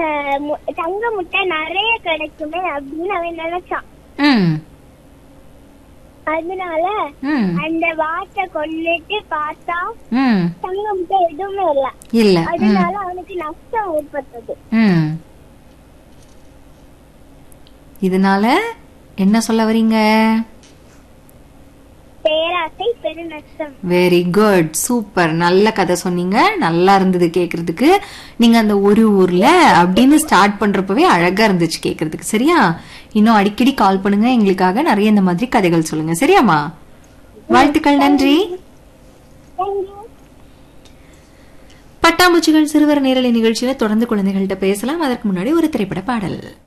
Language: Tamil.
அஹ், மு- தங்க முட்டை நிறைய கிடைக்குமே அப்படின்னு அவன் நினைச்சான் ம் அதனால ம் அந்த வாட்டை கொண்டுட்டு பார்த்தா ம் தங்க முட்டை எதுவுமே இல்ல இல்ல ம் அதனால அவனுக்கு நஷ்டம் ஏற்பட்டது ம் இதனால என்ன சொல்ல வரீங்க பேராசை பெரு நஷ்டம் வெரி குட் சூப்பர் நல்ல கதை சொன்னீங்க நல்லா இருந்தது கேக்குறதுக்கு நீங்க அந்த ஒரு ஊர்ல அப்படின்னு ஸ்டார்ட் பண்றப்பவே அழகா இருந்துச்சு கேக்குறதுக்கு சரியா இன்னும் அடிக்கடி கால் பண்ணுங்க எங்களுக்காக நிறைய இந்த மாதிரி கதைகள் சொல்லுங்க சரியாமா வாழ்த்துக்கள் நன்றி தேங்க்யூ பட்டாம்பூச்சிகள் சிறுவர் நேரலை நிகழ்ச்சியில தொடர்ந்து குழந்தைகள்கிட்ட பேசலாம் அதற்கு முன்னாடி ஒரு திரைப்பட பாடல்